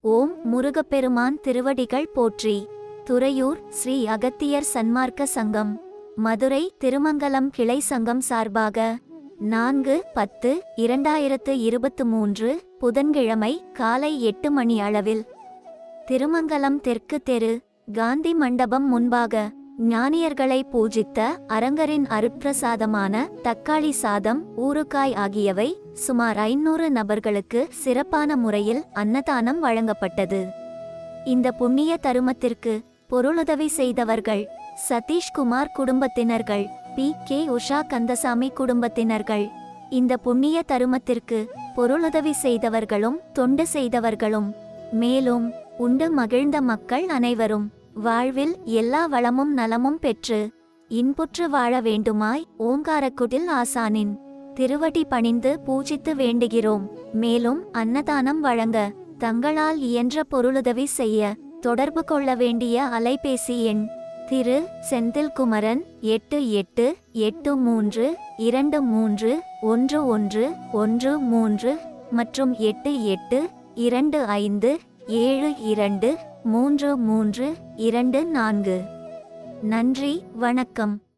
ஓம் முருகப்பெருமான் திருவடிகள் போற்றி துறையூர் ஸ்ரீ அகத்தியர் சன்மார்க்க சங்கம் மதுரை திருமங்கலம் கிளை சங்கம் சார்பாக நான்கு பத்து இரண்டாயிரத்து இருபத்து மூன்று புதன்கிழமை காலை எட்டு மணி அளவில் திருமங்கலம் தெற்கு தெரு காந்தி மண்டபம் முன்பாக ஞானியர்களை பூஜித்த அரங்கரின் அருட்பிரசாதமான தக்காளி சாதம் ஊறுகாய் ஆகியவை சுமார் ஐநூறு நபர்களுக்கு சிறப்பான முறையில் அன்னதானம் வழங்கப்பட்டது இந்த புண்ணிய தருமத்திற்கு பொருளுதவி செய்தவர்கள் சதீஷ்குமார் குடும்பத்தினர்கள் பி கே உஷா கந்தசாமி குடும்பத்தினர்கள் இந்த புண்ணிய தருமத்திற்கு பொருளுதவி செய்தவர்களும் தொண்டு செய்தவர்களும் மேலும் உண்டு மகிழ்ந்த மக்கள் அனைவரும் வாழ்வில் எல்லா வளமும் நலமும் பெற்று இன்புற்று வாழ வேண்டுமாய் ஓங்காரக்குடில் ஆசானின் திருவடி பணிந்து பூஜித்து வேண்டுகிறோம் மேலும் அன்னதானம் வழங்க தங்களால் இயன்ற பொருளுதவி செய்ய தொடர்பு கொள்ள வேண்டிய அலைபேசி எண் திரு செந்தில்குமரன் எட்டு எட்டு எட்டு மூன்று இரண்டு மூன்று ஒன்று ஒன்று ஒன்று மூன்று மற்றும் எட்டு எட்டு இரண்டு ஐந்து ஏழு இரண்டு மூன்று மூன்று இரண்டு நான்கு நன்றி வணக்கம்